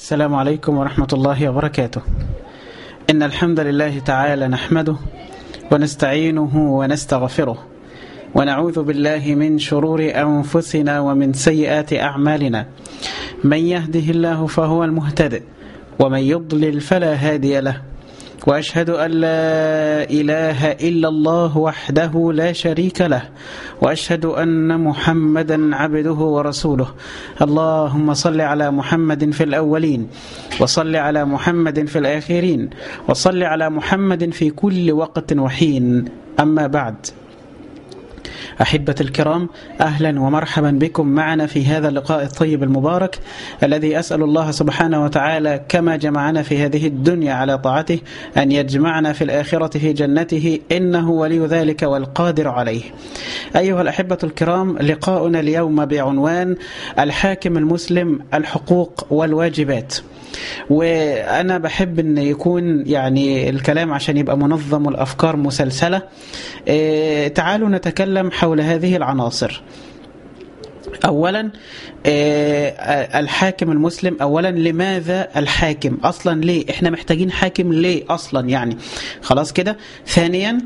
السلام عليكم ورحمة الله وبركاته إن الحمد لله تعالى نحمده ونستعينه ونستغفره ونعوذ بالله من شرور أنفسنا ومن سيئات أعمالنا من يهده الله فهو المهتدئ ومن يضلل فلا هادي له وأشهد أن لا إله إلا الله وحده لا شريك له وأشهد أن محمدا عبده ورسوله اللهم صل على محمد في الأولين وصل على محمد في الآخرين وصل على محمد في كل وقت وحين أما بعد أحبة الكرام أهلا ومرحبا بكم معنا في هذا اللقاء الطيب المبارك الذي أسأل الله سبحانه وتعالى كما جمعنا في هذه الدنيا على طاعته أن يجمعنا في الآخرة في جنته إنه ولي ذلك والقادر عليه أيها الأحبة الكرام لقاؤنا اليوم بعنوان الحاكم المسلم الحقوق والواجبات وأنا بحب أن يكون يعني الكلام عشان يبقى منظم والأفكار مسلسلة إيه تعالوا نتكلم حول هذه العناصر اولا الحاكم المسلم اولا لماذا الحاكم اصلا ليه احنا محتاجين حاكم ليه اصلا يعني خلاص كده ثانيا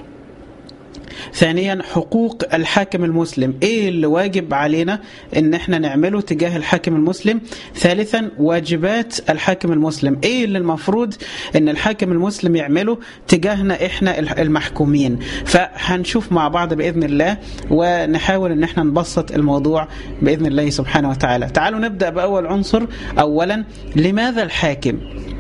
ثانيا حقوق الحاكم المسلم ايه اللي واجب علينا ان احنا نعمله تجاه الحاكم المسلم ثالثا واجبات الحاكم المسلم ايه اللي المفروض ان الحاكم المسلم يعمله تجاهنا احنا المحكومين فهنشوف مع بعض باذن الله ونحاول ان احنا نبسط الموضوع باذن الله سبحانه وتعالى تعالوا نبدا باول عنصر اولا لماذا الحاكم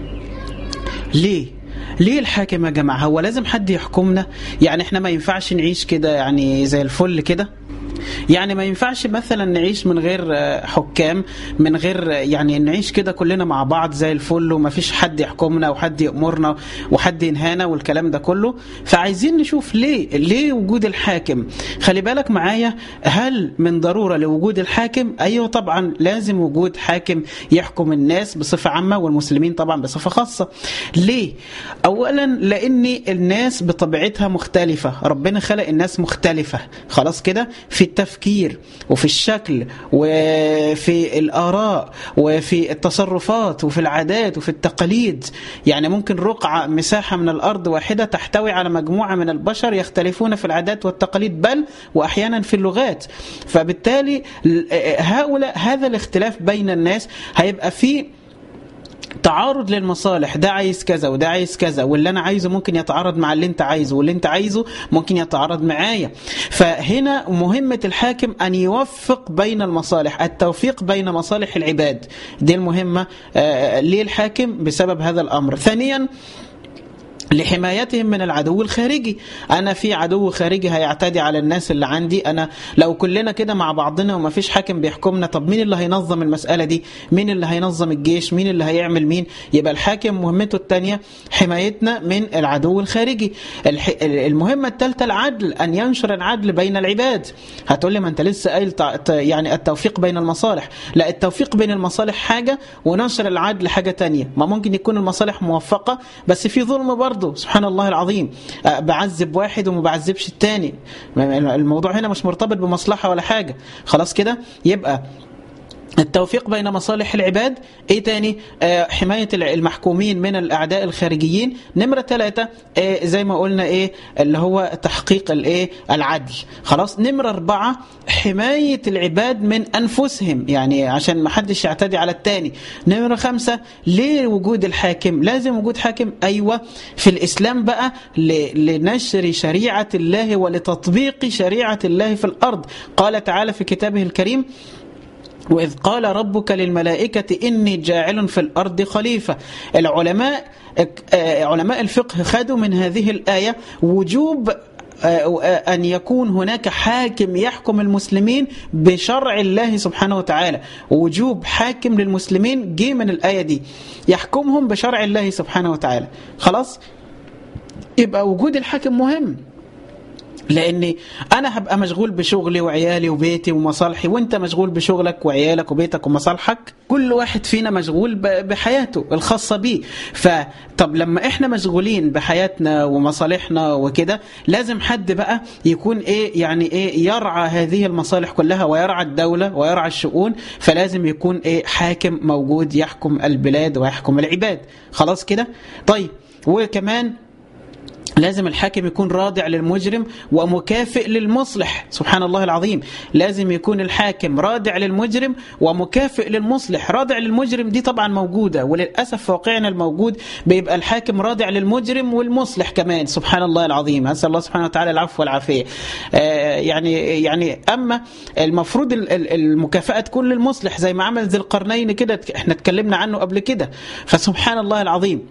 ليه ليه الحاكم يا جماعه هو لازم حد يحكمنا يعني احنا ما ينفعش نعيش كده يعني زي الفل كده يعني ما ينفعش مثلا نعيش من غير حكام من غير يعني نعيش كده كلنا مع بعض زي الفل وما فيش حد يحكمنا وحد يأمرنا وحد ينهانا والكلام ده كله فعايزين نشوف ليه ليه وجود الحاكم خلي بالك معايا هل من ضرورة لوجود الحاكم ايوه طبعا لازم وجود حاكم يحكم الناس بصفة عامة والمسلمين طبعا بصفة خاصة ليه اولا لان الناس بطبيعتها مختلفة ربنا خلق الناس مختلفة خلاص كده في التفكير وفي الشكل وفي الآراء وفي التصرفات وفي العادات وفي التقاليد يعني ممكن رقعة مساحة من الأرض واحدة تحتوي على مجموعة من البشر يختلفون في العادات والتقاليد بل وأحيانا في اللغات فبالتالي هؤلاء هذا الاختلاف بين الناس هيبقى فيه تعارض للمصالح ده عايز كذا وده عايز كذا واللي انا عايزه ممكن يتعارض مع اللي انت عايزه واللي انت عايزه ممكن يتعارض معايا فهنا مهمة الحاكم ان يوفق بين المصالح التوفيق بين مصالح العباد دي المهمة آه ليه الحاكم بسبب هذا الامر ثانيا لحمايتهم من العدو الخارجي انا في عدو خارجي هيعتدي على الناس اللي عندي انا لو كلنا كده مع بعضنا وما فيش حاكم بيحكمنا طب مين اللي هينظم المسألة دي مين اللي هينظم الجيش مين اللي هيعمل مين يبقى الحاكم مهمته الثانية حمايتنا من العدو الخارجي المهمة الثالثة العدل ان ينشر العدل بين العباد هتقول لي ما انت لسه قايل يعني التوفيق بين المصالح لا التوفيق بين المصالح حاجة ونشر العدل حاجة تانية ما ممكن يكون المصالح موفقة بس في ظلم برضه برضه سبحان الله العظيم بعذب واحد وما بعذبش الثاني الموضوع هنا مش مرتبط بمصلحة ولا حاجة خلاص كده يبقى التوفيق بين مصالح العباد ايه تاني آه حماية المحكومين من الاعداء الخارجيين نمرة ثلاثة آه زي ما قلنا ايه اللي هو تحقيق الايه العدل خلاص نمرة اربعة حماية العباد من انفسهم يعني عشان ما حدش يعتدي على التاني نمرة خمسة ليه وجود الحاكم لازم وجود حاكم ايوه في الاسلام بقى لنشر شريعة الله ولتطبيق شريعة الله في الارض قال تعالى في كتابه الكريم وإذ قال ربك للملائكة إني جاعل في الأرض خليفة العلماء علماء الفقه خدوا من هذه الآية وجوب أن يكون هناك حاكم يحكم المسلمين بشرع الله سبحانه وتعالى وجوب حاكم للمسلمين جه من الآية دي يحكمهم بشرع الله سبحانه وتعالى خلاص يبقى وجود الحاكم مهم لاني انا هبقى مشغول بشغلي وعيالي وبيتي ومصالحي وانت مشغول بشغلك وعيالك وبيتك ومصالحك كل واحد فينا مشغول بحياته الخاصه بيه فطب لما احنا مشغولين بحياتنا ومصالحنا وكده لازم حد بقى يكون ايه يعني ايه يرعى هذه المصالح كلها ويرعى الدوله ويرعى الشؤون فلازم يكون ايه حاكم موجود يحكم البلاد ويحكم العباد خلاص كده طيب وكمان لازم الحاكم يكون رادع للمجرم ومكافئ للمصلح سبحان الله العظيم لازم يكون الحاكم رادع للمجرم ومكافئ للمصلح رادع للمجرم دي طبعا موجودة وللأسف في واقعنا الموجود بيبقى الحاكم رادع للمجرم والمصلح كمان سبحان الله العظيم أسأل الله سبحانه وتعالى العفو والعافية آه يعني يعني أما المفروض المكافأة تكون للمصلح زي ما عمل ذي القرنين كده احنا اتكلمنا عنه قبل كده فسبحان الله العظيم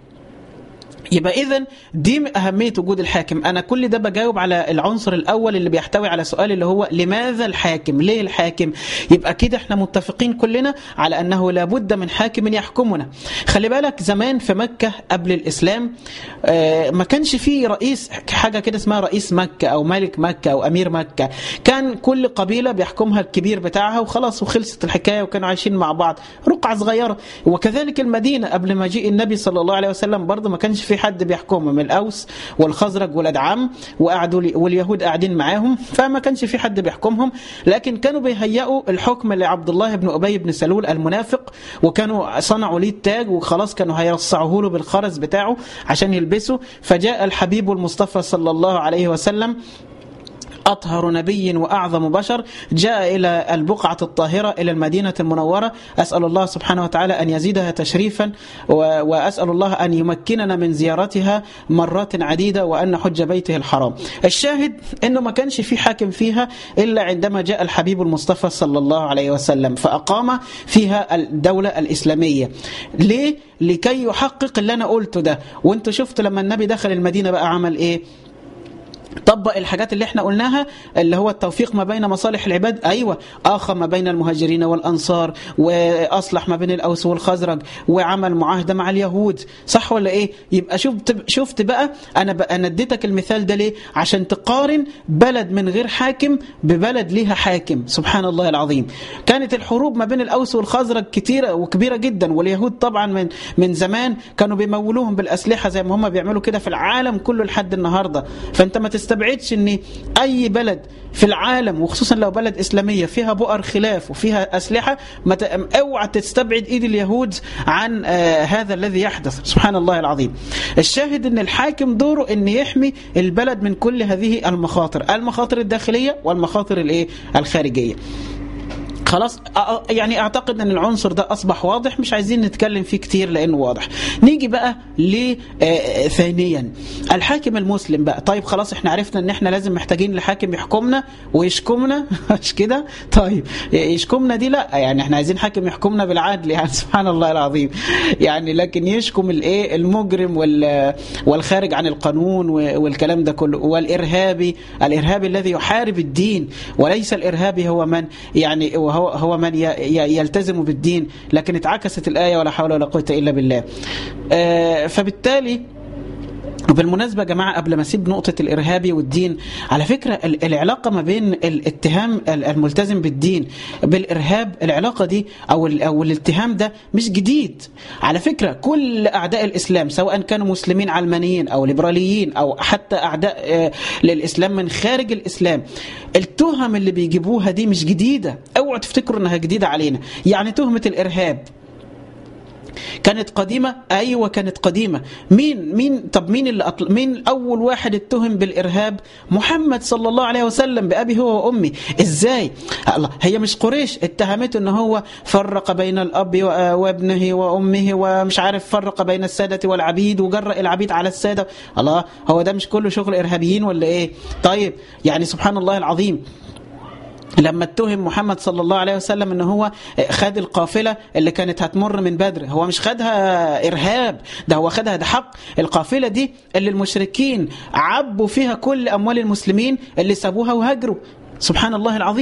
يبقى اذا دي اهميه وجود الحاكم انا كل ده بجاوب على العنصر الاول اللي بيحتوي على سؤال اللي هو لماذا الحاكم ليه الحاكم يبقى كده احنا متفقين كلنا على انه لابد من حاكم يحكمنا خلي بالك زمان في مكه قبل الاسلام آه ما كانش فيه رئيس حاجه كده اسمها رئيس مكه او ملك مكه او امير مكه كان كل قبيله بيحكمها الكبير بتاعها وخلاص وخلصت الحكايه وكانوا عايشين مع بعض رقعه صغيره وكذلك المدينه قبل مجيء النبي صلى الله عليه وسلم برضه ما كانش في حد بيحكمهم من الاوس والخزرج ولاد عم وقعدوا واليهود قاعدين معاهم فما كانش في حد بيحكمهم لكن كانوا بيهيئوا الحكم لعبد الله بن ابي بن سلول المنافق وكانوا صنعوا ليه التاج وخلاص كانوا هيرصعوه له بالخرز بتاعه عشان يلبسه فجاء الحبيب المصطفى صلى الله عليه وسلم أطهر نبي وأعظم بشر جاء إلى البقعة الطاهرة إلى المدينة المنورة أسأل الله سبحانه وتعالى أن يزيدها تشريفا وأسأل الله أن يمكننا من زيارتها مرات عديدة وأن حج بيته الحرام الشاهد أنه ما كانش في حاكم فيها إلا عندما جاء الحبيب المصطفى صلى الله عليه وسلم فأقام فيها الدولة الإسلامية ليه؟ لكي يحقق اللي أنا قلته ده وانتوا شفت لما النبي دخل المدينة بقى عمل إيه؟ طبق الحاجات اللي احنا قلناها اللي هو التوفيق ما بين مصالح العباد ايوه اخى ما بين المهاجرين والانصار واصلح ما بين الاوس والخزرج وعمل معاهده مع اليهود صح ولا ايه يبقى شفت شفت بقى انا بقى انا اديتك المثال ده ليه عشان تقارن بلد من غير حاكم ببلد ليها حاكم سبحان الله العظيم كانت الحروب ما بين الاوس والخزرج كتيره وكبيره جدا واليهود طبعا من من زمان كانوا بيمولوهم بالاسلحه زي ما هم بيعملوا كده في العالم كله لحد النهارده فانت ما تستبعدش ان اي بلد في العالم وخصوصا لو بلد اسلاميه فيها بؤر خلاف وفيها اسلحه ما ت... اوعى تستبعد ايد اليهود عن آه هذا الذي يحدث سبحان الله العظيم الشاهد ان الحاكم دوره ان يحمي البلد من كل هذه المخاطر المخاطر الداخليه والمخاطر الايه الخارجيه خلاص يعني اعتقد ان العنصر ده اصبح واضح مش عايزين نتكلم فيه كتير لانه واضح نيجي بقى ل ثانيا الحاكم المسلم بقى طيب خلاص احنا عرفنا ان احنا لازم محتاجين لحاكم يحكمنا ويشكمنا مش كده طيب يشكمنا دي لا يعني احنا عايزين حاكم يحكمنا بالعدل يعني سبحان الله العظيم يعني لكن يشكم الايه المجرم والخارج عن القانون والكلام ده كله والارهابي الارهابي الذي يحارب الدين وليس الارهابي هو من يعني وهو هو هو من يلتزم بالدين لكن اتعكست الآية ولا حول ولا قوة إلا بالله فبالتالي وبالمناسبة يا جماعة قبل ما أسيب نقطة الإرهابي والدين على فكرة العلاقة ما بين الاتهام الملتزم بالدين بالإرهاب العلاقة دي أو, أو الاتهام ده مش جديد على فكرة كل أعداء الإسلام سواء كانوا مسلمين علمانيين أو ليبراليين أو حتى أعداء للإسلام من خارج الإسلام التهم اللي بيجيبوها دي مش جديدة اوعوا تفتكروا انها جديدة علينا يعني تهمة الإرهاب كانت قديمة أيوة كانت قديمة مين مين طب مين اللي أطل... مين أول واحد اتهم بالإرهاب محمد صلى الله عليه وسلم بأبي هو وأمي إزاي الله هي مش قريش اتهمته إن هو فرق بين الأب وابنه وأمه ومش عارف فرق بين السادة والعبيد وجرأ العبيد على السادة الله هو ده مش كله شغل إرهابيين ولا إيه طيب يعني سبحان الله العظيم لما اتهم محمد صلى الله عليه وسلم ان هو خد القافله اللي كانت هتمر من بدر هو مش خدها ارهاب ده هو خدها ده حق القافله دي اللي المشركين عبوا فيها كل اموال المسلمين اللي سابوها وهاجروا سبحان الله العظيم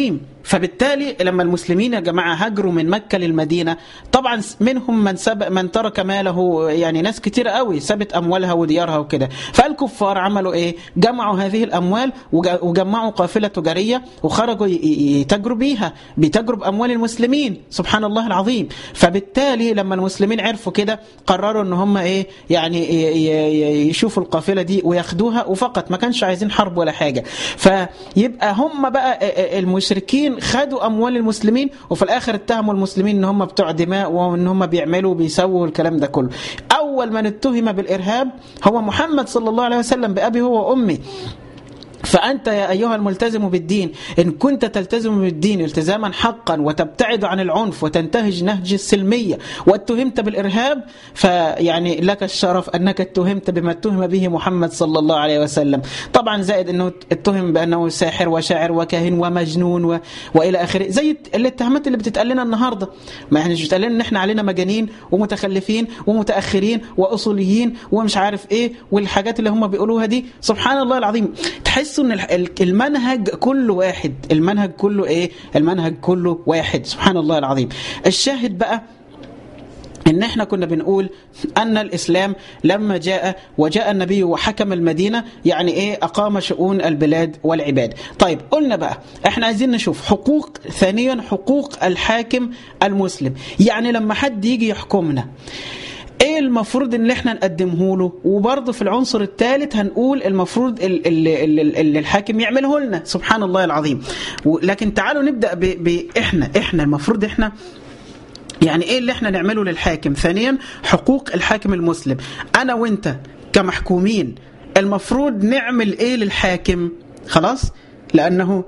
فبالتالي لما المسلمين يا جماعه هاجروا من مكه للمدينه طبعا منهم من سبق من ترك ماله يعني ناس كتير قوي سابت اموالها وديارها وكده فالكفار عملوا ايه جمعوا هذه الاموال وجمعوا قافله تجاريه وخرجوا يتاجروا بيها بيتاجروا باموال المسلمين سبحان الله العظيم فبالتالي لما المسلمين عرفوا كده قرروا ان هم ايه يعني يشوفوا القافله دي وياخدوها وفقط ما كانش عايزين حرب ولا حاجه فيبقى هم بقى المشركين خدوا اموال المسلمين وفي الاخر اتهموا المسلمين ان هم بتوع دماء وان هم بيعملوا وبيسووا الكلام ده كله اول من اتهم بالارهاب هو محمد صلى الله عليه وسلم بابي هو وامي فأنت يا أيها الملتزم بالدين إن كنت تلتزم بالدين التزاما حقا وتبتعد عن العنف وتنتهج نهج السلمية واتهمت بالإرهاب فيعني لك الشرف أنك اتهمت بما اتهم به محمد صلى الله عليه وسلم طبعا زائد أنه اتهم بأنه ساحر وشاعر وكاهن ومجنون و... وإلى آخره زي الاتهامات اللي بتتقال لنا النهاردة ما احنا مش بتقال لنا إن احنا علينا مجانين ومتخلفين ومتأخرين وأصوليين ومش عارف إيه والحاجات اللي هم بيقولوها دي سبحان الله العظيم تحس ان المنهج كله واحد المنهج كله ايه المنهج كله واحد سبحان الله العظيم الشاهد بقى ان احنا كنا بنقول ان الاسلام لما جاء وجاء النبي وحكم المدينه يعني ايه اقام شؤون البلاد والعباد طيب قلنا بقى احنا عايزين نشوف حقوق ثانيا حقوق الحاكم المسلم يعني لما حد يجي يحكمنا ايه المفروض ان احنا نقدمه له وبرضه في العنصر الثالث هنقول المفروض اللي الحاكم يعمله لنا سبحان الله العظيم لكن تعالوا نبدا باحنا احنا المفروض احنا يعني ايه اللي احنا نعمله للحاكم ثانيا حقوق الحاكم المسلم انا وانت كمحكومين المفروض نعمل ايه للحاكم خلاص لانه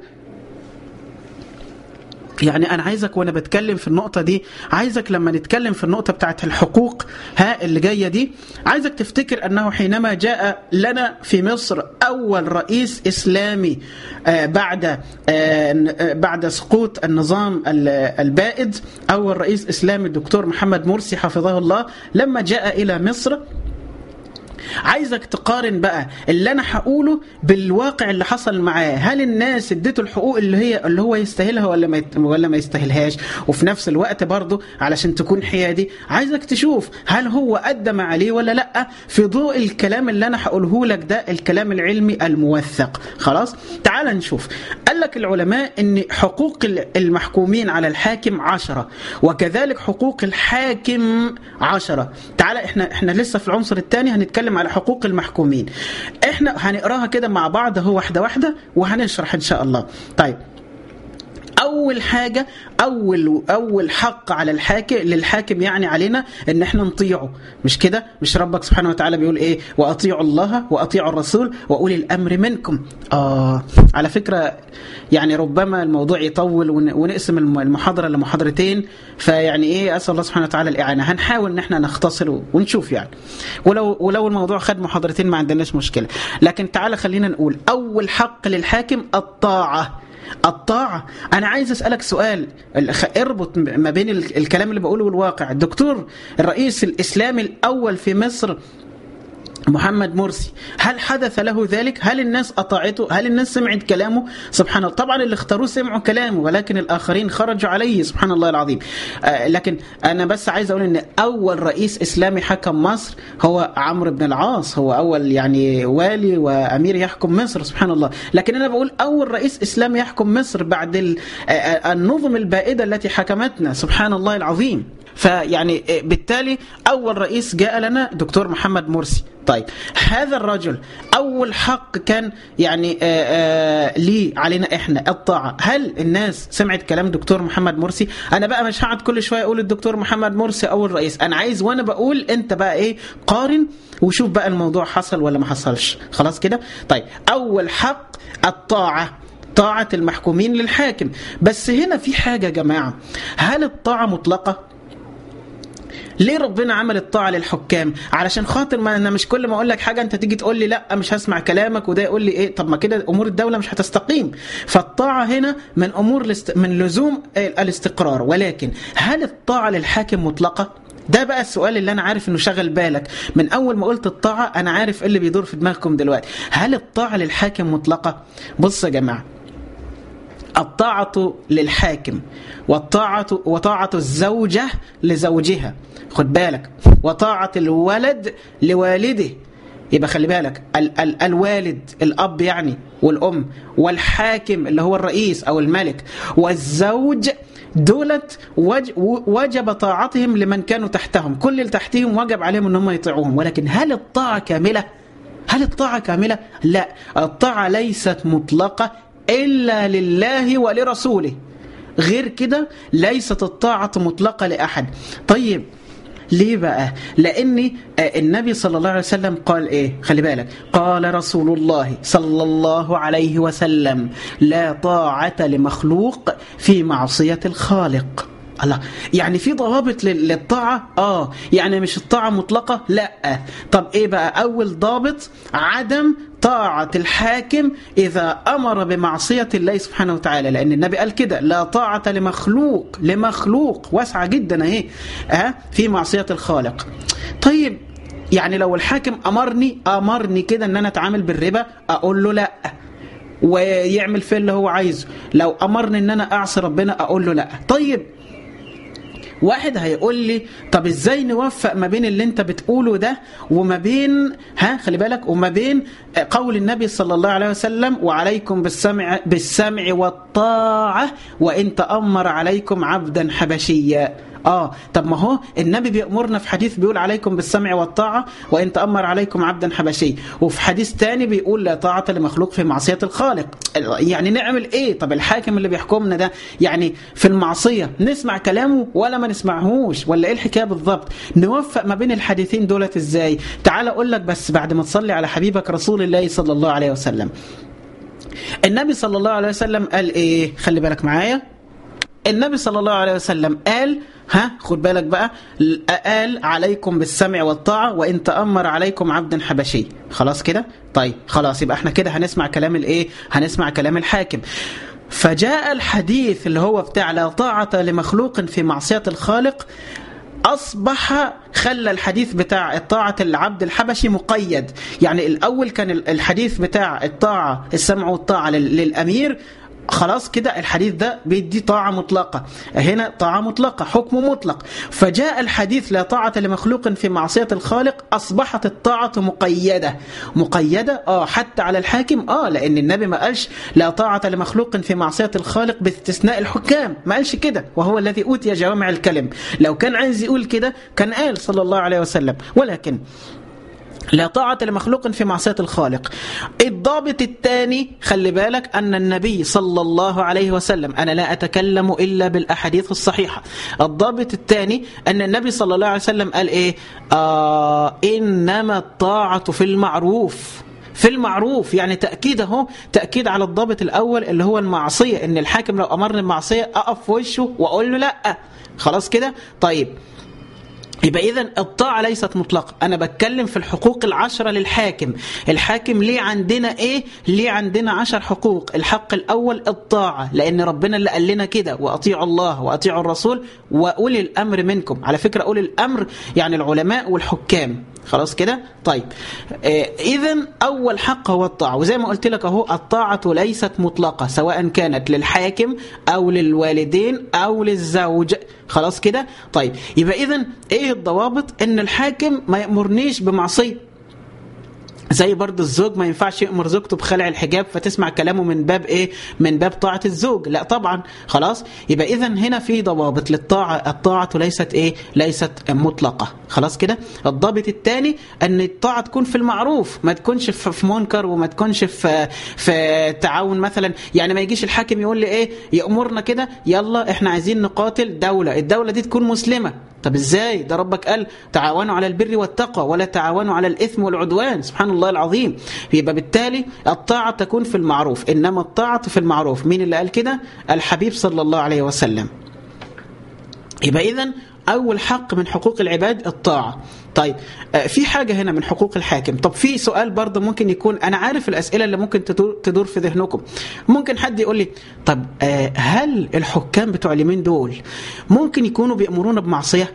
يعني انا عايزك وانا بتكلم في النقطه دي عايزك لما نتكلم في النقطه بتاعت الحقوق ها اللي جايه دي عايزك تفتكر انه حينما جاء لنا في مصر اول رئيس اسلامي آه بعد آه بعد سقوط النظام البائد اول رئيس اسلامي الدكتور محمد مرسي حفظه الله لما جاء الى مصر عايزك تقارن بقى اللي انا هقوله بالواقع اللي حصل معاه هل الناس اديته الحقوق اللي هي اللي هو يستاهلها ولا ما ولا ما يستاهلهاش وفي نفس الوقت برضه علشان تكون حيادي عايزك تشوف هل هو ادى ما عليه ولا لا في ضوء الكلام اللي انا هقوله لك ده الكلام العلمي الموثق خلاص تعال نشوف قال لك العلماء ان حقوق المحكومين على الحاكم عشرة وكذلك حقوق الحاكم عشرة تعال احنا احنا لسه في العنصر الثاني هنتكلم على حقوق المحكومين احنا هنقراها كده مع بعض هو واحده واحده وهنشرح ان شاء الله طيب اول حاجه اول اول حق على الحاكم للحاكم يعني علينا ان احنا نطيعه مش كده مش ربك سبحانه وتعالى بيقول ايه واطيعوا الله واطيعوا الرسول واولي الامر منكم اه على فكره يعني ربما الموضوع يطول ونقسم المحاضره لمحاضرتين فيعني ايه اسال الله سبحانه وتعالى الاعانه هنحاول ان احنا نختصر ونشوف يعني ولو ولو الموضوع خد محاضرتين ما عندناش مشكله لكن تعالى خلينا نقول اول حق للحاكم الطاعه الطاعة أنا عايز أسألك سؤال اربط ما بين الكلام اللي بقوله والواقع الدكتور الرئيس الإسلامي الأول في مصر محمد مرسي هل حدث له ذلك هل الناس أطاعته هل الناس سمعت كلامه سبحان الله طبعا اللي اختاروه سمعوا كلامه ولكن الآخرين خرجوا عليه سبحان الله العظيم آه لكن أنا بس عايز أقول أن أول رئيس إسلامي حكم مصر هو عمرو بن العاص هو أول يعني والي وأمير يحكم مصر سبحان الله لكن أنا بقول أول رئيس إسلامي يحكم مصر بعد النظم البائدة التي حكمتنا سبحان الله العظيم فيعني بالتالي أول رئيس جاء لنا دكتور محمد مرسي طيب هذا الرجل أول حق كان يعني ليه علينا إحنا الطاعة هل الناس سمعت كلام دكتور محمد مرسي أنا بقى مش هقعد كل شوية أقول الدكتور محمد مرسي أول رئيس أنا عايز وأنا بقول أنت بقى إيه قارن وشوف بقى الموضوع حصل ولا ما حصلش خلاص كده طيب أول حق الطاعة طاعة المحكومين للحاكم بس هنا في حاجة يا جماعة هل الطاعة مطلقة ليه ربنا عمل الطاعه للحكام علشان خاطر ما انا مش كل ما اقول لك حاجه انت تيجي تقول لي لا مش هسمع كلامك وده يقول لي ايه طب ما كده امور الدوله مش هتستقيم فالطاعه هنا من امور الاست... من لزوم الاستقرار ولكن هل الطاعه للحاكم مطلقه ده بقى السؤال اللي انا عارف انه شغل بالك من اول ما قلت الطاعه انا عارف ايه اللي بيدور في دماغكم دلوقتي هل الطاعه للحاكم مطلقه بص يا جماعه الطاعة للحاكم والطاعة وطاعة الزوجة لزوجها خد بالك وطاعة الولد لوالده يبقى خلي بالك ال ال الوالد الأب يعني والأم والحاكم اللي هو الرئيس أو الملك والزوج دولت وج وجب طاعتهم لمن كانوا تحتهم كل اللي تحتهم وجب عليهم ان هم يطيعوهم ولكن هل الطاعة كاملة؟ هل الطاعة كاملة؟ لا الطاعة ليست مطلقة إلا لله ولرسوله غير كده ليست الطاعة مطلقة لأحد طيب ليه بقى لأن النبي صلى الله عليه وسلم قال إيه خلي بالك قال رسول الله صلى الله عليه وسلم لا طاعة لمخلوق في معصية الخالق الله يعني في ضوابط للطاعة اه يعني مش الطاعة مطلقة لا طب ايه بقى اول ضابط عدم طاعة الحاكم إذا أمر بمعصية الله سبحانه وتعالى لأن النبي قال كده لا طاعة لمخلوق لمخلوق واسعة جدا أهي أه في معصية الخالق طيب يعني لو الحاكم أمرني أمرني كده أن أنا أتعامل بالربا أقول له لأ ويعمل فيه اللي هو عايزه لو أمرني أن أنا أعصي ربنا أقول له لأ طيب واحد هيقول لي طب ازاي نوفق ما بين اللي انت بتقوله ده وما بين ها خلي بالك وما بين قول النبي صلى الله عليه وسلم وعليكم بالسمع بالسمع والطاعه وان تامر عليكم عبدا حبشيا اه طب ما هو النبي بيأمرنا في حديث بيقول عليكم بالسمع والطاعة وإن تأمر عليكم عبدا حبشي وفي حديث تاني بيقول لا طاعة لمخلوق في معصية الخالق يعني نعمل ايه طب الحاكم اللي بيحكمنا ده يعني في المعصية نسمع كلامه ولا ما نسمعهوش ولا ايه الحكاية بالضبط نوفق ما بين الحديثين دولت ازاي تعال اقول لك بس بعد ما تصلي على حبيبك رسول الله صلى الله عليه وسلم النبي صلى الله عليه وسلم قال ايه خلي بالك معايا النبي صلى الله عليه وسلم قال ها خد بالك بقى قال عليكم بالسمع والطاعة وإن تأمر عليكم عبد حبشي خلاص كده طيب خلاص يبقى احنا كده هنسمع كلام الايه هنسمع كلام الحاكم فجاء الحديث اللي هو بتاع لا طاعة لمخلوق في معصية الخالق أصبح خلى الحديث بتاع الطاعة العبد الحبشي مقيد يعني الأول كان الحديث بتاع الطاعة السمع والطاعة للأمير خلاص كده الحديث ده بيدي طاعة مطلقة هنا طاعة مطلقة حكم مطلق فجاء الحديث لا طاعة لمخلوق في معصية الخالق أصبحت الطاعة مقيدة مقيدة آه حتى على الحاكم آه لأن النبي ما قالش لا طاعة لمخلوق في معصية الخالق باستثناء الحكام ما قالش كده وهو الذي أوتي جوامع الكلم لو كان عايز يقول كده كان قال صلى الله عليه وسلم ولكن لا طاعة لمخلوق في معصية الخالق الضابط الثاني خلي بالك أن النبي صلى الله عليه وسلم أنا لا أتكلم إلا بالأحاديث الصحيحة الضابط الثاني أن النبي صلى الله عليه وسلم قال إيه آه إنما الطاعة في المعروف في المعروف يعني تأكيد اهو تأكيد على الضابط الأول اللي هو المعصية إن الحاكم لو أمرني بمعصية أقف في وشه وأقول له لأ خلاص كده طيب يبقى اذا الطاعة ليست مطلقة أنا بتكلم في الحقوق العشرة للحاكم الحاكم ليه عندنا إيه ليه عندنا عشر حقوق الحق الأول الطاعة لأن ربنا اللي قال لنا كده وأطيعوا الله وأطيعوا الرسول وأولي الأمر منكم على فكرة أولي الأمر يعني العلماء والحكام خلاص كده طيب آه اذا اول حق هو الطاعه وزي ما قلت لك اهو الطاعه ليست مطلقه سواء كانت للحاكم او للوالدين او للزوج خلاص كده طيب يبقى اذا ايه الضوابط ان الحاكم ما يامرنيش بمعصيه زي برضه الزوج ما ينفعش يأمر زوجته بخلع الحجاب فتسمع كلامه من باب ايه؟ من باب طاعة الزوج، لا طبعا خلاص يبقى إذا هنا في ضوابط للطاعة، الطاعة ليست ايه؟ ليست مطلقة، خلاص كده؟ الضابط الثاني أن الطاعة تكون في المعروف، ما تكونش في منكر وما تكونش في في تعاون مثلا، يعني ما يجيش الحاكم يقول لي ايه؟ يأمرنا كده يلا احنا عايزين نقاتل دولة، الدولة دي تكون مسلمة، طب ازاي؟ ده ربك قال تعاونوا على البر والتقوى ولا تعاونوا على الإثم والعدوان، سبحان الله الله العظيم يبقى بالتالي الطاعة تكون في المعروف إنما الطاعة في المعروف مين اللي قال كده الحبيب صلى الله عليه وسلم يبقى إذن أول حق من حقوق العباد الطاعة طيب في حاجة هنا من حقوق الحاكم طب في سؤال برضه ممكن يكون أنا عارف الأسئلة اللي ممكن تدور في ذهنكم ممكن حد يقول لي طب هل الحكام بتوع اليمين دول ممكن يكونوا بيأمرونا بمعصية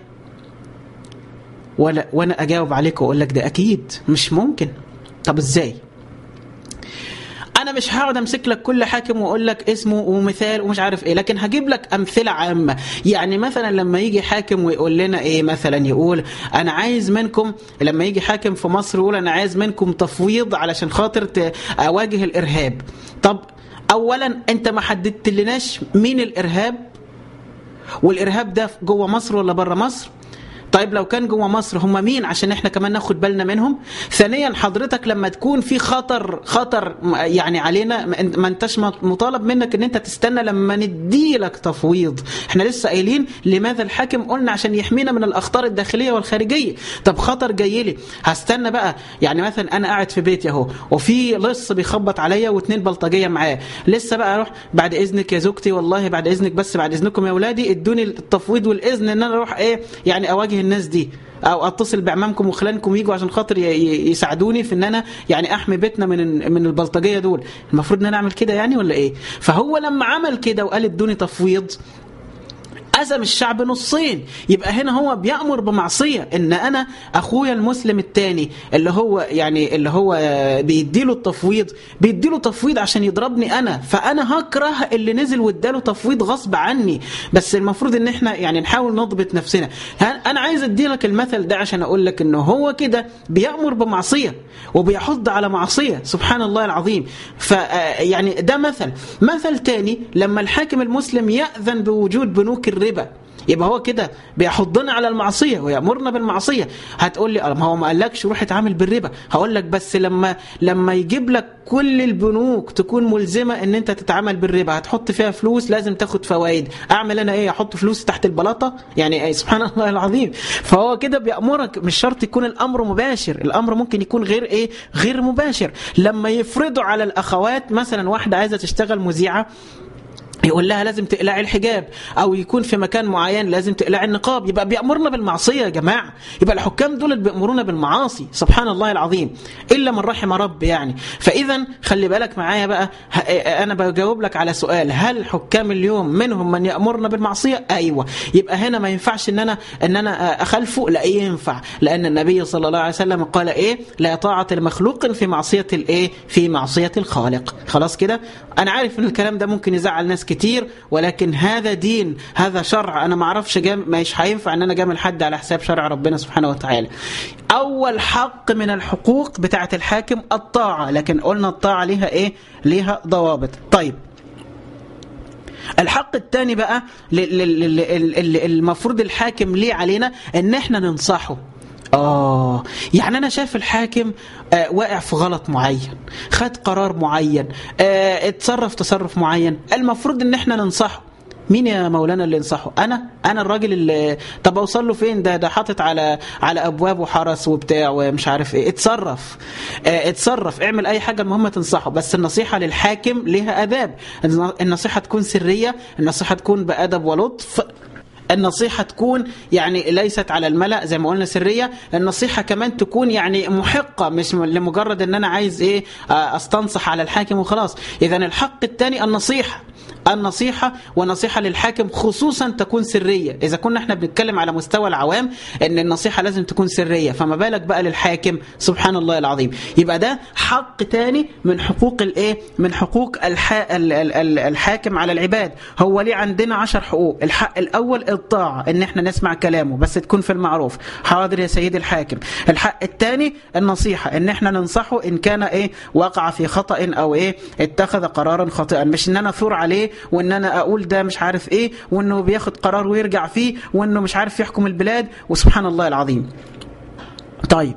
ولا وانا اجاوب عليك واقول لك ده اكيد مش ممكن طب ازاي انا مش هقعد امسك لك كل حاكم واقول لك اسمه ومثال ومش عارف ايه لكن هجيب لك امثله عامه يعني مثلا لما يجي حاكم ويقول لنا ايه مثلا يقول انا عايز منكم لما يجي حاكم في مصر يقول انا عايز منكم تفويض علشان خاطر اواجه الارهاب طب اولا انت ما حددت لناش مين الارهاب والارهاب ده جوه مصر ولا بره مصر طيب لو كان جوه مصر هم مين عشان احنا كمان ناخد بالنا منهم ثانيا حضرتك لما تكون في خطر خطر يعني علينا ما انتش مطالب منك ان انت تستنى لما ندي لك تفويض احنا لسه قايلين لماذا الحاكم قلنا عشان يحمينا من الاخطار الداخليه والخارجيه طب خطر جاي لي هستنى بقى يعني مثلا انا قاعد في بيتي اهو وفي لص بيخبط عليا واثنين بلطجيه معاه لسه بقى اروح بعد اذنك يا زوجتي والله بعد اذنك بس بعد اذنكم يا اولادي ادوني التفويض والاذن ان انا اروح ايه يعني اواجه الناس دي او اتصل بعمامكم وخلانكم يجوا عشان خاطر يساعدوني في ان انا يعني احمي بيتنا من من البلطجيه دول المفروض ان انا اعمل كده يعني ولا ايه فهو لما عمل كده وقال ادوني تفويض قسم الشعب نصين يبقى هنا هو بيأمر بمعصية ان انا اخويا المسلم الثاني اللي هو يعني اللي هو بيديله التفويض بيديله تفويض عشان يضربني انا فانا هكره اللي نزل واداله تفويض غصب عني بس المفروض ان احنا يعني نحاول نضبط نفسنا انا عايز ادي لك المثل ده عشان اقول لك انه هو كده بيأمر بمعصية وبيحض على معصية سبحان الله العظيم ف يعني ده مثل مثل تاني لما الحاكم المسلم يأذن بوجود بنوك الربا يبقى هو كده بيحضنا على المعصيه ويامرنا بالمعصيه هتقول لي ما هو ما قالكش روح اتعامل بالربا هقول لك بس لما لما يجيب لك كل البنوك تكون ملزمه ان انت تتعامل بالربا هتحط فيها فلوس لازم تاخد فوائد اعمل انا ايه احط فلوس تحت البلاطه يعني ايه سبحان الله العظيم فهو كده بيامرك مش شرط يكون الامر مباشر الامر ممكن يكون غير ايه غير مباشر لما يفرضوا على الاخوات مثلا واحده عايزه تشتغل مذيعه يقول لها لازم تقلعي الحجاب او يكون في مكان معين لازم تقلعي النقاب يبقى بيامرنا بالمعصيه يا جماعه يبقى الحكام دول بيامرونا بالمعاصي سبحان الله العظيم الا من رحم رب يعني فاذا خلي بالك معايا بقى انا بجاوب لك على سؤال هل حكام اليوم منهم من يامرنا بالمعصيه ايوه يبقى هنا ما ينفعش ان انا ان انا اخالفه لا ينفع لان النبي صلى الله عليه وسلم قال ايه لا طاعه لمخلوق في معصيه الايه في معصيه الخالق خلاص كده انا عارف ان الكلام ده ممكن يزعل ناس كتير ولكن هذا دين هذا شرع انا ما اعرفش جام مش هينفع ان انا جامل حد على حساب شرع ربنا سبحانه وتعالى اول حق من الحقوق بتاعه الحاكم الطاعه لكن قلنا الطاعه ليها ايه ليها ضوابط طيب الحق الثاني بقى المفروض الحاكم ليه علينا ان احنا ننصحه آه يعني أنا شايف الحاكم آه واقع في غلط معين خد قرار معين آه اتصرف تصرف معين المفروض ان احنا ننصحه مين يا مولانا اللي ينصحه انا انا الراجل اللي طب اوصل له فين ده ده حاطط على على ابواب وحرس وبتاع ومش عارف ايه اتصرف اه اتصرف اعمل اي حاجه المهم تنصحه بس النصيحه للحاكم ليها اداب النصيحه تكون سريه النصيحه تكون بادب ولطف النصيحة تكون يعني ليست على الملأ زي ما قلنا سرية النصيحة كمان تكون يعني محقة مش لمجرد ان انا عايز ايه استنصح على الحاكم وخلاص اذا الحق الثاني النصيحة النصيحة ونصيحة للحاكم خصوصا تكون سرية إذا كنا احنا بنتكلم على مستوى العوام أن النصيحة لازم تكون سرية فما بالك بقى للحاكم سبحان الله العظيم يبقى ده حق تاني من حقوق الايه من حقوق الح... الحاكم على العباد هو ليه عندنا عشر حقوق الحق الأول الطاعة ان احنا نسمع كلامه بس تكون في المعروف حاضر يا سيدي الحاكم الحق الثاني النصيحة ان احنا ننصحه ان كان ايه وقع في خطأ او ايه اتخذ قرارا خاطئا مش ان انا ثور عليه وان انا اقول ده مش عارف ايه وانه بياخد قرار ويرجع فيه وانه مش عارف يحكم البلاد وسبحان الله العظيم طيب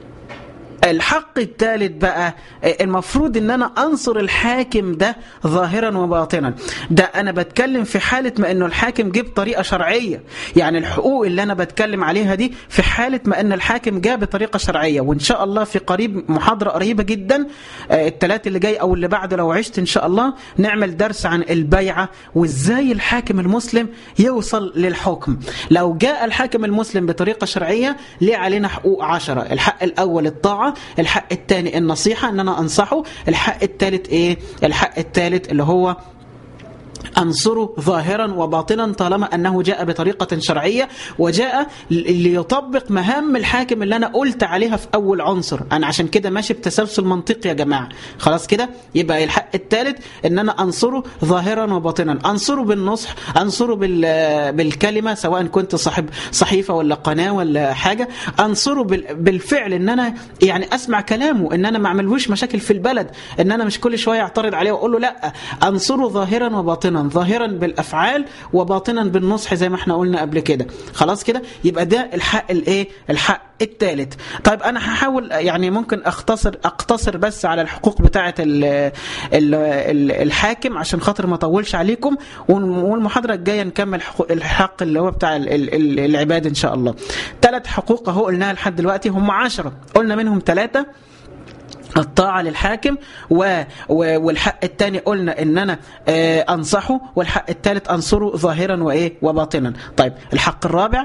الحق الثالث بقى المفروض ان انا انصر الحاكم ده ظاهرا وباطنا ده انا بتكلم في حالة ما انه الحاكم جه بطريقة شرعية يعني الحقوق اللي انا بتكلم عليها دي في حالة ما ان الحاكم جاء بطريقة شرعية وان شاء الله في قريب محاضرة قريبة جدا الثلاث اللي جاي او اللي بعده لو عشت ان شاء الله نعمل درس عن البيعة وازاي الحاكم المسلم يوصل للحكم لو جاء الحاكم المسلم بطريقة شرعية ليه علينا حقوق عشرة الحق الاول الطاعة الحق الثاني النصيحة ان انا انصحه الحق الثالث ايه الحق الثالث اللي هو انصره ظاهرا وباطنا طالما انه جاء بطريقه شرعيه وجاء ليطبق مهام الحاكم اللي انا قلت عليها في اول عنصر انا عشان كده ماشي بتسلسل منطقي يا جماعه خلاص كده يبقى الحق الثالث ان انا انصره ظاهرا وباطنا انصره بالنصح انصره بالكلمه سواء كنت صاحب صحيفه ولا قناه ولا حاجه انصره بالفعل ان انا يعني اسمع كلامه ان انا ما اعملهوش مشاكل في البلد ان انا مش كل شويه اعترض عليه واقول له لا انصره ظاهرا وباطنا ظاهرا بالافعال وباطنا بالنصح زي ما احنا قلنا قبل كده خلاص كده يبقى ده الحق الايه الحق الثالث طيب انا هحاول يعني ممكن اختصر اقتصر بس على الحقوق بتاعه ال ال ال الحاكم عشان خاطر ما اطولش عليكم والمحاضره الجايه نكمل الحق اللي هو بتاع العباد ان شاء الله ثلاث حقوق اهو قلناها لحد دلوقتي هم عشرة قلنا منهم ثلاثه الطاعة للحاكم و... و... والحق الثاني قلنا ان انا آه انصحه والحق الثالث انصره ظاهرا وايه وباطنا طيب الحق الرابع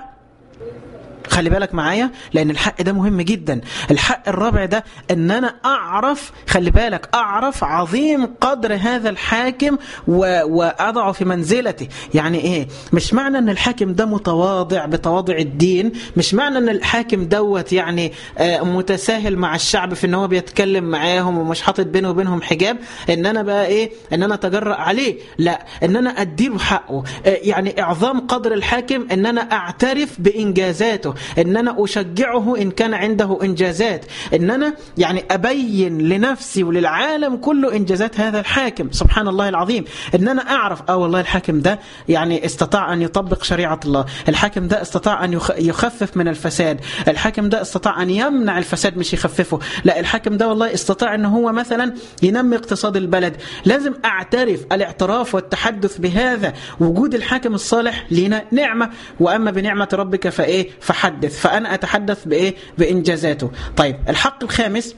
خلي بالك معايا لان الحق ده مهم جدا الحق الرابع ده ان انا اعرف خلي بالك اعرف عظيم قدر هذا الحاكم و... واضعه في منزلته يعني ايه مش معنى ان الحاكم ده متواضع بتواضع الدين مش معنى ان الحاكم دوت يعني آه متساهل مع الشعب في ان هو بيتكلم معاهم ومش حاطط بينه وبينهم حجاب ان انا بقى ايه ان انا اتجرأ عليه لا ان انا اديله حقه آه يعني اعظام قدر الحاكم ان انا اعترف بانجازاته ان انا اشجعه ان كان عنده انجازات ان انا يعني ابين لنفسي وللعالم كله انجازات هذا الحاكم سبحان الله العظيم ان انا اعرف اه والله الحاكم ده يعني استطاع ان يطبق شريعه الله الحاكم ده استطاع ان يخفف من الفساد الحاكم ده استطاع ان يمنع الفساد مش يخففه لا الحاكم ده والله استطاع ان هو مثلا ينمي اقتصاد البلد لازم اعترف الاعتراف والتحدث بهذا وجود الحاكم الصالح لنا نعمه واما بنعمه ربك فايه فحد أحدث فأنا أتحدث بإيه بإنجازاته طيب الحق الخامس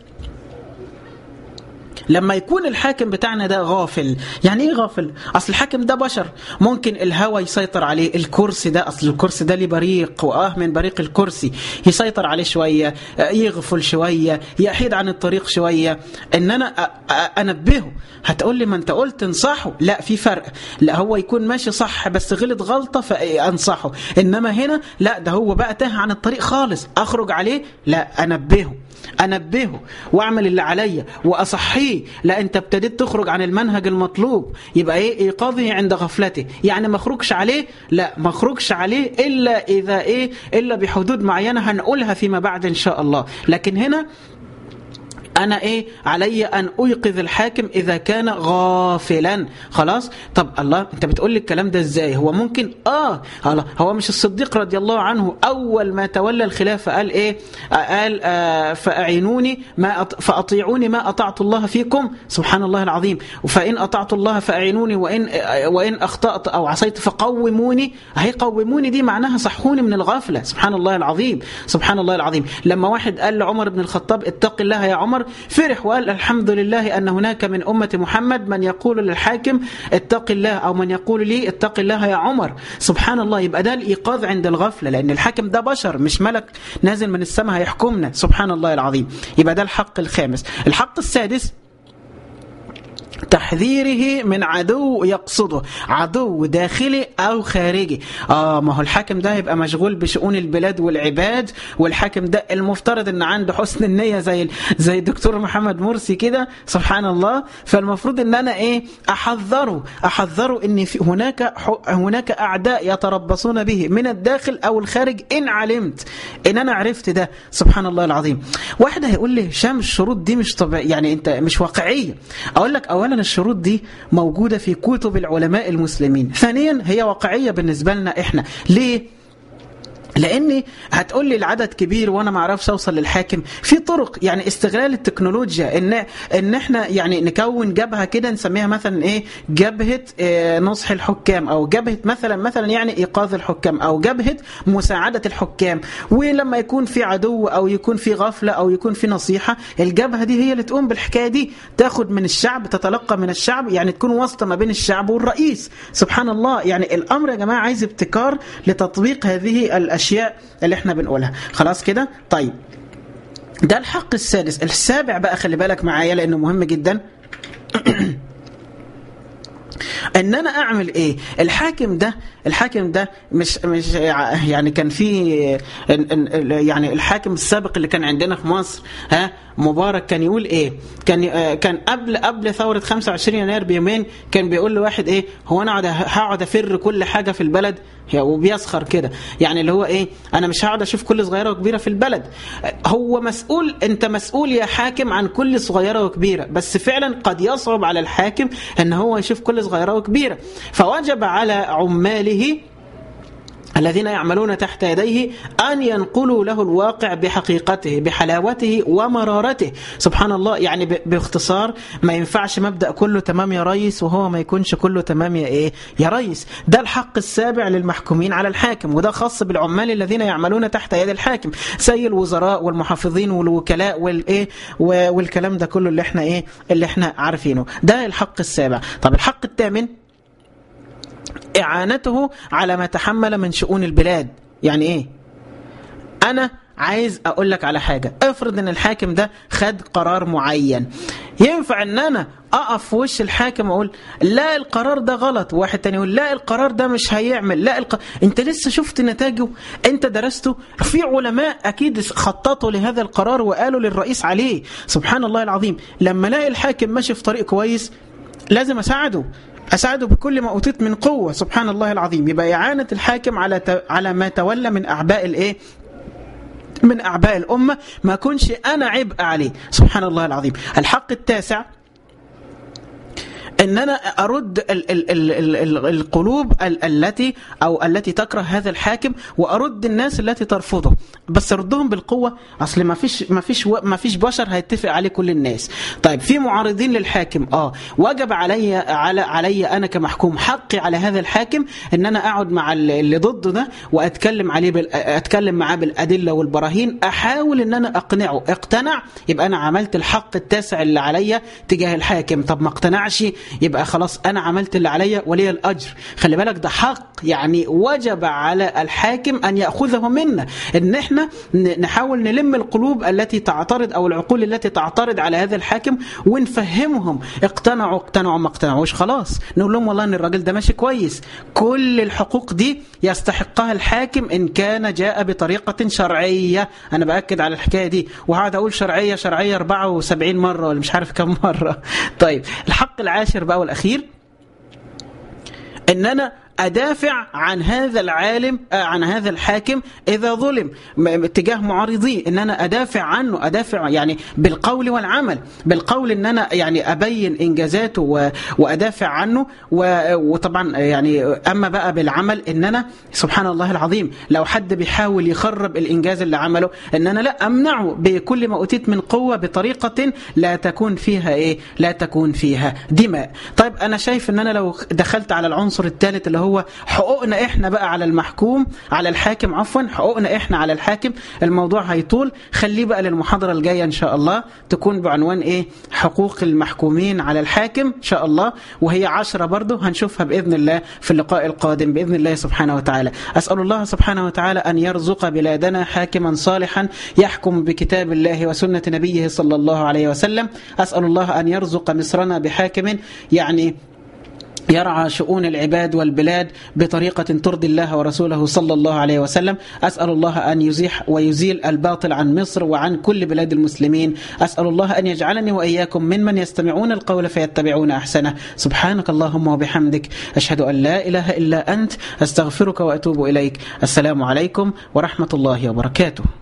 لما يكون الحاكم بتاعنا ده غافل يعني ايه غافل اصل الحاكم ده بشر ممكن الهوى يسيطر عليه الكرسي ده اصل الكرسي ده ليه بريق واه من بريق الكرسي يسيطر عليه شويه يغفل شويه يحيد عن الطريق شويه ان انا انبهه هتقول لي ما انت قلت انصحه لا في فرق لا هو يكون ماشي صح بس غلط غلطه فانصحه انما هنا لا ده هو بقى تاه عن الطريق خالص اخرج عليه لا انبهه انبهه واعمل اللي عليا واصحيه لا انت ابتديت تخرج عن المنهج المطلوب يبقى ايه ايقاظه عند غفلته يعني ما اخرجش عليه لا ما اخرجش عليه الا اذا ايه الا بحدود معينه هنقولها فيما بعد ان شاء الله لكن هنا انا ايه علي ان ايقظ الحاكم اذا كان غافلا خلاص طب الله انت بتقول لي الكلام ده ازاي هو ممكن اه الله هو مش الصديق رضي الله عنه اول ما تولى الخلافه قال ايه قال آه فاعينوني ما أط... فاطيعوني ما اطعت الله فيكم سبحان الله العظيم فان اطعت الله فاعينوني وان وان اخطات او عصيت فقوموني هي قوموني دي معناها صحوني من الغفله سبحان الله العظيم سبحان الله العظيم لما واحد قال لعمر بن الخطاب اتق الله يا عمر فرح وقال الحمد لله أن هناك من أمة محمد من يقول للحاكم اتق الله أو من يقول لي اتق الله يا عمر سبحان الله يبقى ده الإيقاظ عند الغفلة لأن الحاكم ده بشر مش ملك نازل من السماء هيحكمنا سبحان الله العظيم يبقى ده الحق الخامس الحق السادس تحذيره من عدو يقصده عدو داخلي او خارجي اه ما هو الحاكم ده هيبقى مشغول بشؤون البلاد والعباد والحاكم ده المفترض ان عنده حسن النيه زي زي الدكتور محمد مرسي كده سبحان الله فالمفروض ان انا ايه احذره احذره ان في هناك هناك اعداء يتربصون به من الداخل او الخارج ان علمت ان انا عرفت ده سبحان الله العظيم واحد هيقول لي هشام الشروط دي مش طبيعي يعني انت مش واقعيه اقول لك اولا الشروط دي موجودة في كتب العلماء المسلمين ثانيا هي واقعية بالنسبة لنا احنا ليه؟ لاني هتقول لي العدد كبير وانا ما اعرفش اوصل للحاكم في طرق يعني استغلال التكنولوجيا ان ان احنا يعني نكون جبهه كده نسميها مثلا ايه جبهه إيه نصح الحكام او جبهه مثلا مثلا يعني ايقاظ الحكام او جبهه مساعده الحكام ولما يكون في عدو او يكون في غفله او يكون في نصيحه الجبهه دي هي اللي تقوم بالحكايه دي تاخد من الشعب تتلقى من الشعب يعني تكون واسطه ما بين الشعب والرئيس سبحان الله يعني الامر يا جماعه عايز ابتكار لتطبيق هذه الاشياء اللي احنا بنقولها خلاص كده طيب ده الحق السادس السابع بقى خلي بالك معايا لانه مهم جدا ان انا اعمل ايه الحاكم ده الحاكم ده مش مش يعني كان في يعني الحاكم السابق اللي كان عندنا في مصر ها مبارك كان يقول ايه كان كان قبل قبل ثوره 25 يناير بيومين كان بيقول لواحد ايه هو انا هقعد افر كل حاجه في البلد وبيسخر كده يعني اللي هو ايه انا مش هقعد اشوف كل صغيره وكبيره في البلد هو مسؤول انت مسؤول يا حاكم عن كل صغيره وكبيره بس فعلا قد يصعب على الحاكم ان هو يشوف كل صغيره وكبيره فوجب على عماله الذين يعملون تحت يديه أن ينقلوا له الواقع بحقيقته بحلاوته ومرارته سبحان الله يعني باختصار ما ينفعش مبدأ كله تمام يا ريس وهو ما يكونش كله تمام يا إيه يا ريس ده الحق السابع للمحكومين على الحاكم وده خاص بالعمال الذين يعملون تحت يد الحاكم زي الوزراء والمحافظين والوكلاء والإيه والكلام ده كله اللي احنا إيه اللي احنا عارفينه ده الحق السابع طب الحق الثامن إعانته على ما تحمل من شؤون البلاد يعني إيه أنا عايز أقول لك على حاجة افرض أن الحاكم ده خد قرار معين ينفع أن أنا أقف في وش الحاكم أقول لا القرار ده غلط واحد تاني يقول لا القرار ده مش هيعمل لا الق... أنت لسه شفت نتاجه أنت درسته في علماء أكيد خططوا لهذا القرار وقالوا للرئيس عليه سبحان الله العظيم لما الاقي الحاكم ماشي في طريق كويس لازم أساعده أساعده بكل ما أوتيت من قوة سبحان الله العظيم يبقى إعانة الحاكم على ت... على ما تولى من أعباء الإيه من أعباء الأمة ما كنش أنا عبء عليه سبحان الله العظيم الحق التاسع ان انا ارد ال ال ال ال ال القلوب ال التي او التي تكره هذا الحاكم وارد الناس التي ترفضه بس اردهم بالقوه اصل ما فيش ما فيش ما فيش بشر هيتفق عليه كل الناس طيب في معارضين للحاكم اه وجب علي على علي انا كمحكوم حقي على هذا الحاكم ان انا اقعد مع اللي ضده ده واتكلم عليه بال اتكلم معاه بالادله والبراهين احاول ان انا اقنعه اقتنع يبقى انا عملت الحق التاسع اللي عليا تجاه الحاكم طب ما اقتنعش يبقى خلاص انا عملت اللي عليا ولي الاجر خلي بالك ده حق يعني وجب على الحاكم ان ياخذه منا ان احنا نحاول نلم القلوب التي تعترض او العقول التي تعترض على هذا الحاكم ونفهمهم اقتنعوا اقتنعوا ما اقتنعوش خلاص نقول لهم والله ان الراجل ده ماشي كويس كل الحقوق دي يستحقها الحاكم ان كان جاء بطريقه شرعيه انا باكد على الحكايه دي وهقعد اقول شرعيه شرعيه 74 مره ولا مش عارف كم مره طيب الحق العاشر بقى والاخير ان انا ادافع عن هذا العالم عن هذا الحاكم اذا ظلم اتجاه معارضيه ان انا ادافع عنه ادافع يعني بالقول والعمل بالقول ان انا يعني ابين انجازاته وادافع عنه وطبعا يعني اما بقى بالعمل ان انا سبحان الله العظيم لو حد بيحاول يخرب الانجاز اللي عمله ان انا لا امنعه بكل ما اوتيت من قوه بطريقه لا تكون فيها ايه لا تكون فيها دماء طيب انا شايف ان انا لو دخلت على العنصر الثالث اللي هو هو حقوقنا احنا بقى على المحكوم على الحاكم عفوا حقوقنا احنا على الحاكم الموضوع هيطول خليه بقى للمحاضره الجايه ان شاء الله تكون بعنوان ايه حقوق المحكومين على الحاكم ان شاء الله وهي عشرة برضه هنشوفها باذن الله في اللقاء القادم باذن الله سبحانه وتعالى اسال الله سبحانه وتعالى ان يرزق بلادنا حاكما صالحا يحكم بكتاب الله وسنه نبيه صلى الله عليه وسلم اسال الله ان يرزق مصرنا بحاكم يعني يرعى شؤون العباد والبلاد بطريقة ترضي الله ورسوله صلى الله عليه وسلم أسأل الله أن يزيح ويزيل الباطل عن مصر وعن كل بلاد المسلمين أسأل الله أن يجعلني وإياكم ممن يستمعون القول فيتبعون أحسنه سبحانك اللهم وبحمدك أشهد أن لا إله إلا أنت أستغفرك وأتوب إليك السلام عليكم ورحمة الله وبركاته